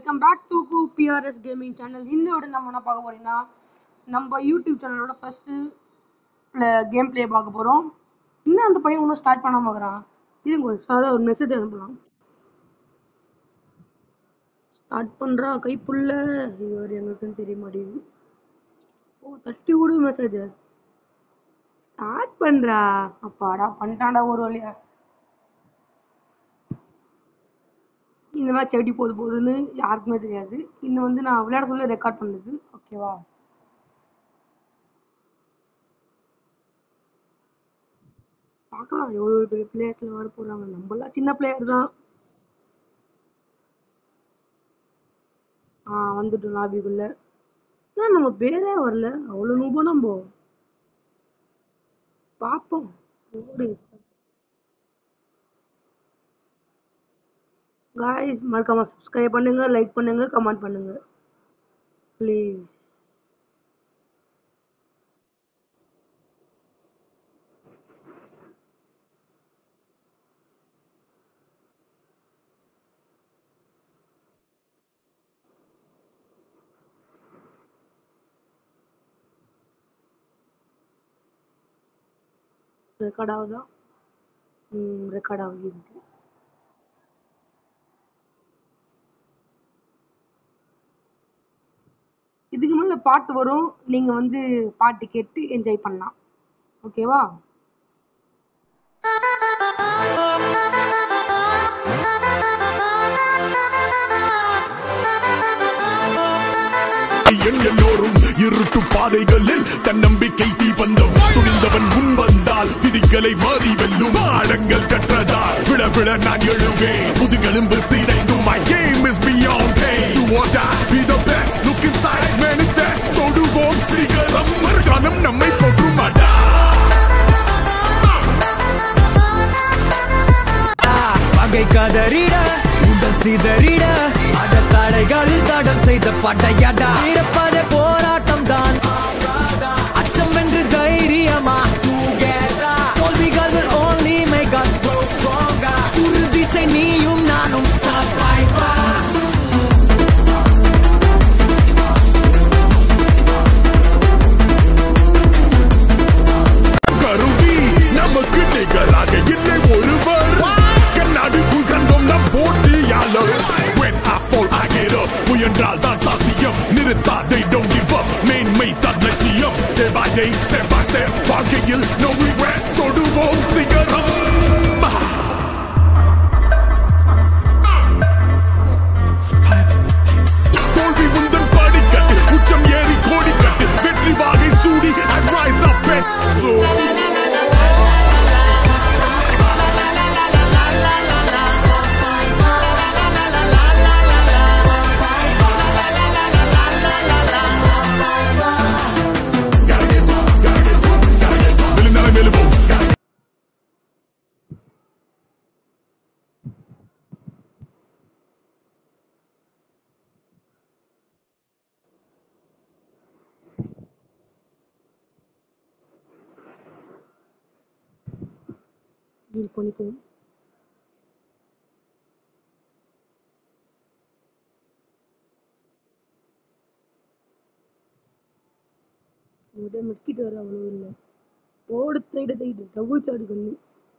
Welcome back to கு PRS gaming channel இந்த விட நம்ம என்ன பார்க்க போறீங்கன்னா நம்ம யூடியூப் சேனலோட ஃபர்ஸ்ட் கேம் ப்ளே பார்க்க போறோம் இன்னும் அந்த பையன் ஒன்றும் ஸ்டார்ட் பண்ணாம இருக்கிறான் இதுங்க ஒரு சாதா ஒரு மெசேஜ் அனுப்பலாம் ஸ்டார்ட் பண்றா கைப்புள்ள இது வரை எங்களுக்குன்னு தெரிய மாட்டேங்குது ஓ தட்டி விடு மெசேஜ் ஸ்டார்ட் பண்றா அப்பாடா பண்ணிட்டான்டா ஒரு வழியா இந்த மேட்ச் எப்படி போகுது போகுதுன்னு யாருக்குமே தெரியாது இன்னும் வந்து நான் விளையாட சொல்ல ரெக்கார்ட் பண்ணது ஓகேவா பார்க்கலாம் எவ்வளோ பெரிய பிளேயர்ஸ்ல வர போறாங்க நம்மளாம் சின்ன பிளேயர் தான் ஆ வந்துட்டோம் லாபிக்குள்ள ஏன் நம்ம பேரே வரல அவ்வளோ நூபா நம்ம பார்ப்போம் ஓடு காய்ஸ் மறக்காம சப்ஸ்கிரைப் பண்ணுங்க லைக் பண்ணுங்க கமெண்ட் பண்ணுங்க ப்ளீஸ் ரெக்கார்ட் ஆகுதா ம் ரெக்கார்ட் ஆகுது இருக்கு இதுக்கு மேல பாட்டு வரும் நீங்க வந்து பாட்டு கேட்டு என்ஜாய் பண்ணலாம் ஓகேவா எண் எல்லோரும் இருட்டு பாதைகளில் தன்னம்பிக்கை தீபந்தம் துணிந்தவன் முன் வந்தால் விதிகளை மாறி வெல்லும் ஆடங்கள் கற்றதால் விழ விழ நான் எழுவேன் முதுகெலும்பு சீரைந்தும் my game is beyond pain you or die be the best look inside manifest தொடுவோம் சிகரம் மறுகாலம் நம்மை போற்றுமாடா பகை கதறிட உடல் சிதறிட அட தடைகளில் தடம் செய்த படையடா இருப்பத போராட்டம் தான் அச்சம் வென்று தைரியமா together. தோல்விகள் will only make us grow stronger. உறுதி செய் நீயும் நானும் survivor. கருவி நமக்கு நிகராக இல்லை ஒருவர் கண்ணாடிக்குள் கண்டோம் நம் போட்டியாளர் when I fall I get up முயன்றால் தான் சாத்தியம் நிறுத்தாதை don't give up மேன்மை தான் லட்சியம் day by day step by step வாழ்க்கையில் no regrets தொடுவோம் சிகரம் தோல்வி உந்தன் படிக்கட்டு உச்சம் ஏறி கோடிக்கட்டு வெற்றி வாகை சூடி I rise up and soar Gotta get to, gotta get to, gotta get to. விழுந்தாலும் எழுவோம். Gotta ஹீல் பண்ணிப்போம் ஒரு மெட்கிட்டு வர அவ்வளோ இல்லை ஓடு தைடு தைடு டபுள் சாடு கண்ணு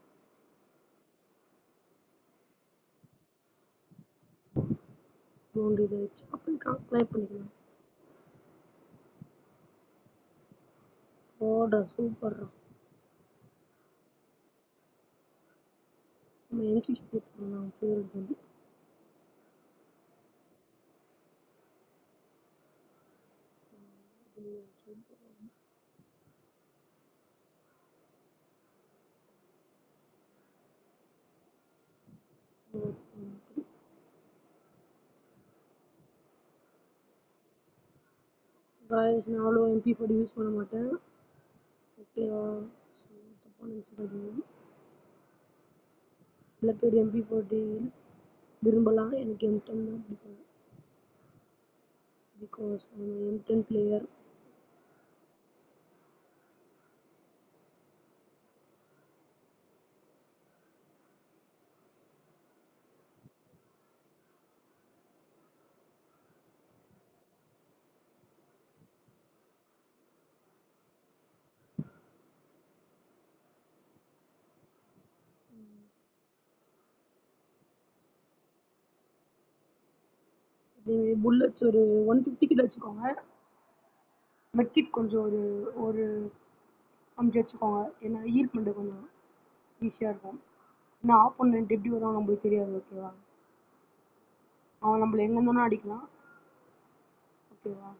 மூன்று இதை வச்சு அப்படி கிளைம் பண்ணிக்கலாம் ஓட சூப்பர்ரா நம்ம எம் சிக்ஸ்டி எடுத்துக்கலாம் ஃபேவரட் வந்து காய்ஸ் நான் அவ்வளோ எம்பி ஃபோர்டி யூஸ் பண்ண மாட்டேன் ஓகேவா ஸோ தப்பாக நினச்சிக்காதீங்க சில பேர் எம்பி ஃபோர்ட்டி விரும்பலாம் எனக்கு எம் டென் தான் பிடிக்கும் because I'm M ten player bullets ஒரு ஒன் ஃபிஃப்டி கிட்ட வச்சுக்கோங்க மெட்கிட் கொஞ்சம் ஒரு ஒரு அஞ்சு வச்சுக்கோங்க ஏன்னா ஹீல் பண்ணுறது கொஞ்சம் ஈஸியாக இருக்கும் ஏன்னா ஆப்போனண்ட் எப்படி வரும் நம்மளுக்கு தெரியாது ஓகேவா அவன் நம்மள எங்கே இருந்தாலும் அடிக்கலாம் ஓகேவா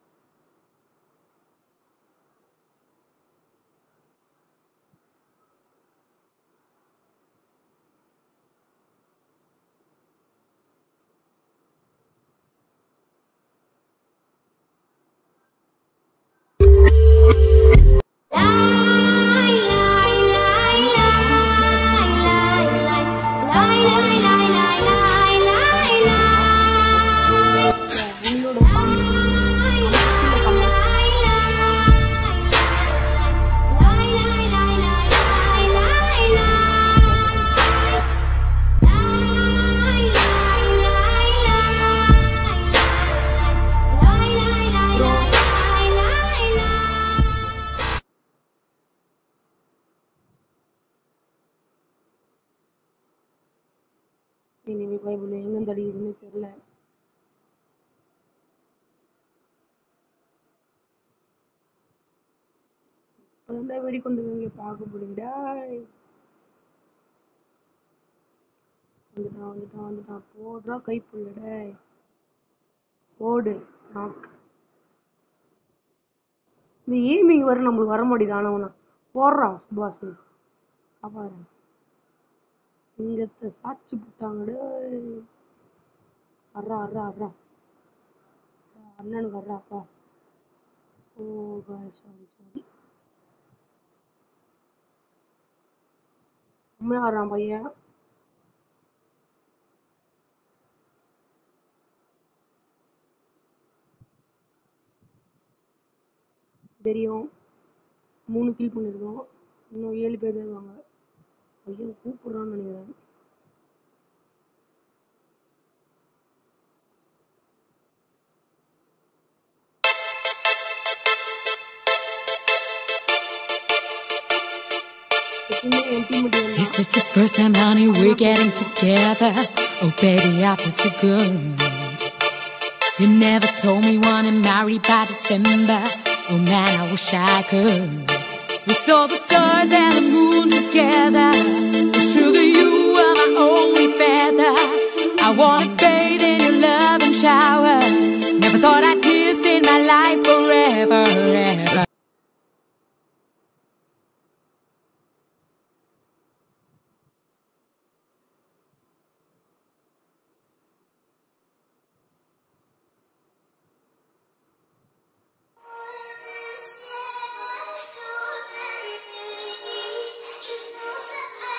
உங்களோட இனிமே பைபிள் எங்கேருந்து அடிக்குதுன்னு தெரியல இப்பதான் வெடி கொண்டு இங்க பார்க்க போறீங்கடா வந்துட்டான் வந்துட்டான் வந்துட்டான் போடுறா கை புள்ளடா ஓடு நாக்கு இந்த ஏமிங் வர நம்மளுக்கு வர மாட்டேங்குது ஆனவனா போடுறான் சுபாஷ் பாரு இங்கத்த சாட்சி போட்டாங்கடே அர்றா அர்றா அர்றா அண்ணனுக்கு அர்றாப்பா ஓ சாரி சாரி உண்மையா வர்றான் பையன் தெரியும் மூணு கில் பண்ணியிருக்கோம் இன்னும் ஏழு பேர் தான் இருக்காங்க பையன் கூப்பிடுறான்னு நினைக்கிறேன் எப்பவுமே என் team மட்டும் தான். This is the first time, honey, we're getting together. Oh, baby, I feel so good. You never told me wanna marry by December. Oh man, I wish I could. We saw the stars and the moon together. Sugar, you are my only feather. I wanna bathe in your love and shower. Never thought I'd kiss in my life forever, ever. Thank you.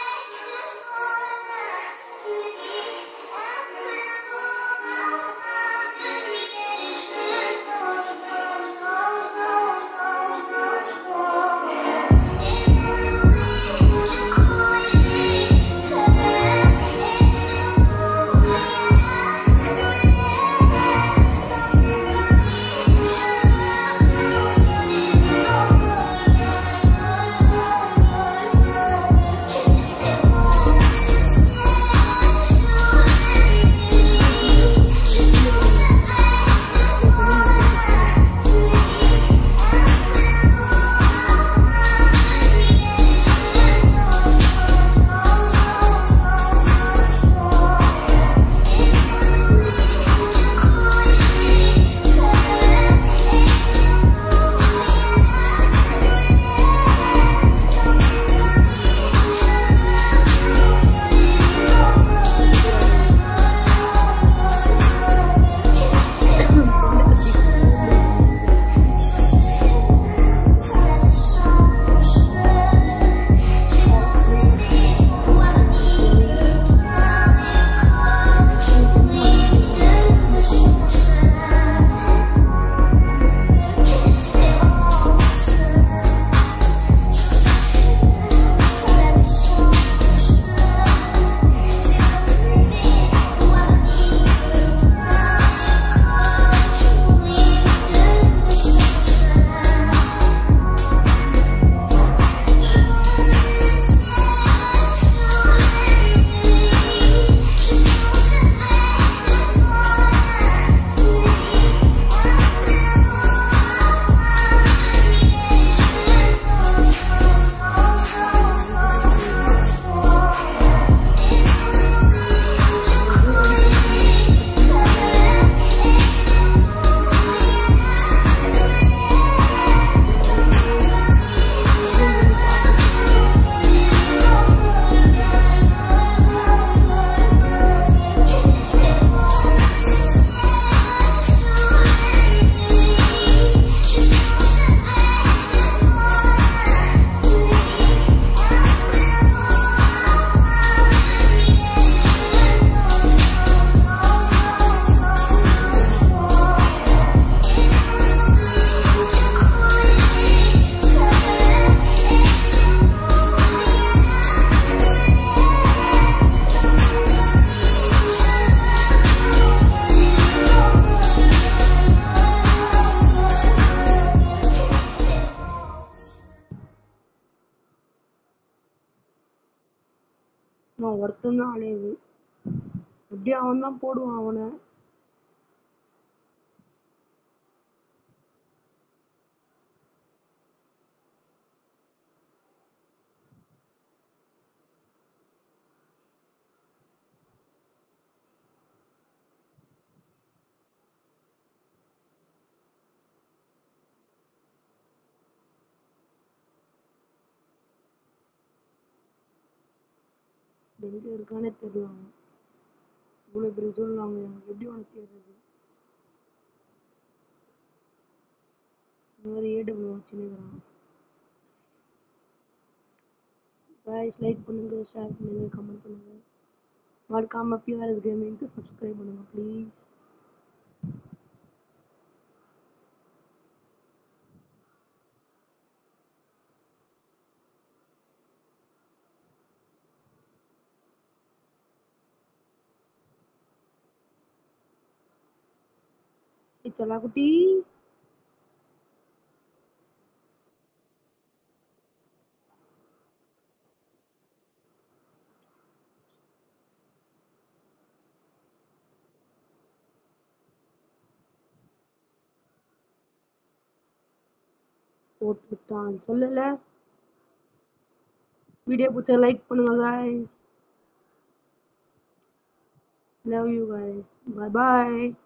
அவன் ஒருத்தன் தான் அலையுது எப்படியும் அவன் தான் போடுவான் அவனை எங்க இருக்கானே தெரியல அவன் இவ்வளவு பெரிய சொல்லுவாங்க எனக்கு எப்படி உனக்கு தெரியுது இந்த மாதிரி ஏடபிள்யூ வச்சுருக்கிறான் guys லைக் பண்ணுங்க ஷேர் பண்ணுங்க கமெண்ட் பண்ணுங்க மறக்காம பிஆர்எஸ் கேமிங்க்கு சப்ஸ்கிரைப் பண்ணுங்க ப்ளீஸ் चला कुटी போட்டுட்டான் சொல்லல வீடியோ பிடிச்சா லைக் பண்ணுங்க guys love you guys bye bye